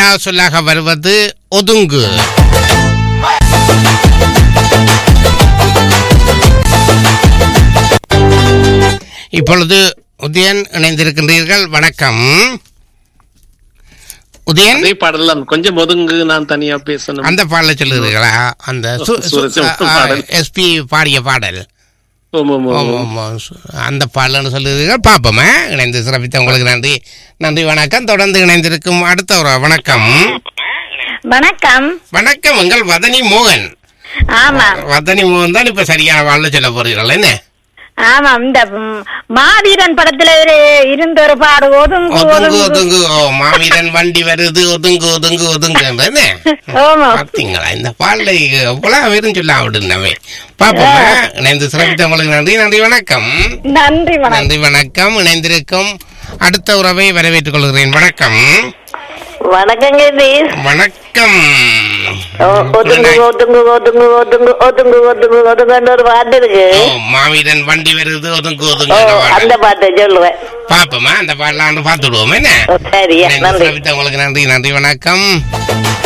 இரண்டாவது சொல்லாக வருவது ஒதுங்கு இப்பொழுது உதயன் இணைந்திருக்கின்றீர்கள் வணக்கம் உதயன் அதே பாடல் தான் கொஞ்சம் ஒதுங்கு நான் தனியா பேசணும் அந்த பாடல சொல்லுகிறீர்களா அந்த சூரஜ் பாடல். எஸ்பி பாடிய பாடல் ஓம் ஓம் ஓம் ஆமா, ஆமா. சு- அந்த பாடல்னு சொல்லுகிறீர்கள் பார்ப்போமே இணைந்து சிறப்பித்த உங்களுக்கு நன்றி நன்றி வணக்கம் தொடர்ந்து இணைந்திருக்கும் அடுத்த ஒரு வணக்கம் வணக்கம் வணக்கம் உங்கள் வதனி மோகன் ஆமா வதனி மோகன் தான் இப்ப சரியான வாழ்ல சொல்ல போறீர்கள் என்ன ஆமா இந்த ம், மாவீரன் படத்துல இரு- இருந்த ஒரு பாடு ஒதுங்கு ஒதுங்கு ஒதுங்கு ஒதுங்கு ஓ மாவீரன் வண்டி வருது ஒதுங்கு ஒதுங்கு ஒதுங்கு என்ன ஆமா பார்த்தீங்களா இந்த பாடலை எவ்வளவு வெறும் சொல்ல விடுனவே பாப்போமா இணைந்து சிறப்பித்த உங்களுக்கு நன்றி நன்றி வணக்கம் நன்றி வணக்கம் நன்றி வணக்கம் இணைந்திருக்கும் அடுத்த உறவை வரவேற்றுக் கொள்கிறேன் வணக்கம் வணக்கங்க வணக்கம் ஒதுங்கு ஒதுங்கு ஒதுங்கு ஒதுங்கு ஒதுங்கு ஒதுங்கு ஒதுங்குன்னு ஒரு பாட்டு இருக்கு ஓ, மாவீரன் வண்டி வருது ஒதுங்கு ஒதுங்கு ஓ, அந்த பாட்டு சொல்லுவேன் பாப்போமா அந்த பாடலான்னு பார்த்துடுவோம் என்ன ஓ, சரியா இணைந்து நன்றி சிறப்பித்த உங்களுக்கு நன்றி நன்றி வணக்கம்